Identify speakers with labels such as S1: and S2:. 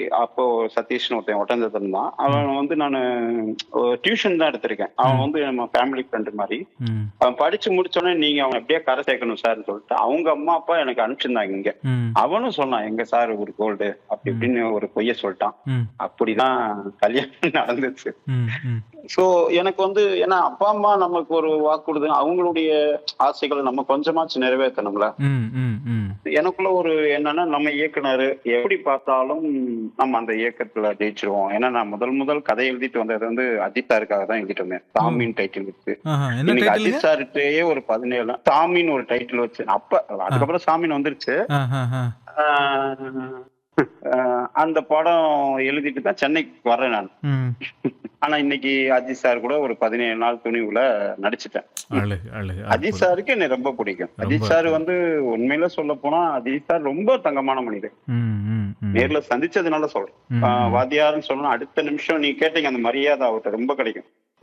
S1: அப்போ சதீஷ்னு ஒருத்தன் ஒட்டந்தத்தில் இருந்தான் அவன் வந்து நான் டியூஷன் தான் எடுத்திருக்கேன் அவன் வந்து நம்ம ஃபேமிலி ஃப்ரெண்டு மாதிரி
S2: ம்
S1: அவன் படிச்சு முடிச்சோடனே நீங்க அவன் எப்படியே கரை சேர்க்கணும் சார்னு சொல்லிட்டு அவங்க அம்மா அப்பா எனக்கு அனுப்பிச்சிருந்தாங்க இங்க
S2: ம்
S1: அவனும் சொன்னான் எங்க சார் ஒரு கோல்டு அப்படி இப்படின்னு ஒரு பொய்ய சொல்லிட்டான்
S2: ம்
S1: அப்படிதான் கல்யாணம் நடந்துச்சு
S2: ம் ம்
S1: சோ எனக்கு வந்து ஏன்னா அப்பா அம்மா நமக்கு ஒரு வாக்குறுதி அவங்களுடைய ஆசைகளை நம்ம கொஞ்சமாச்சு நிறைவேற்றணும்ல
S2: ம் ம் ம்
S1: எனக்குள்ள ஒரு என்னன்னா நம்ம இயக்குனர் எப்படி பார்த்தாலும் நம்ம அந்த இயக்கத்துல ஜெயிச்சிருவோம் ஏன்னா நான் முதல் முதல் கதை எழுதிட்டு வந்தது வந்து அஜித் சாருக்காக தான் எழுதிட்டு வந்தேன் சாமின் டைட்டில் வச்சு
S2: ஆஹா என்ன
S1: இன்னைக்கு
S2: டைட்டிலுங்க
S1: அஜித் சார்கிட்டயே ஒரு பதினேழு சாமின்னு ஒரு டைட்டில் வச்சு அப்ப அதுக்கப்புறம் சாமின் வந்துருச்சு
S2: ஆஹா ஆஹா
S1: ஆஹ் ஆஹ் அந்த படம் எழுதிட்டு தான் சென்னைக்கு வர்றேன் நான்
S2: ம்
S1: ஆனா இன்னைக்கு அஜித் சார் கூட ஒரு பதினேழு நாள் துணிவுல நடிச்சிட்டேன்
S2: அழகு அழகு
S1: அஜித் சாருக்கு என்னை ரொம்ப பிடிக்கும் அஜித் சார் வந்து உண்மையில சொல்ல போனா அஜித் சார் ரொம்ப தங்கமான மனிதர்
S2: ம் ம் ம்
S1: நேர்ல சந்திச்சதுனால சொல்றேன்
S2: ம்.
S1: ஆஹ் வாத்தியார்னு சொல்லணும் அடுத்த நிமிஷம் நீ கேட்டீங்க அந்த மரியாதை அவர்கிட்ட ரொம்ப கிடைக்கும்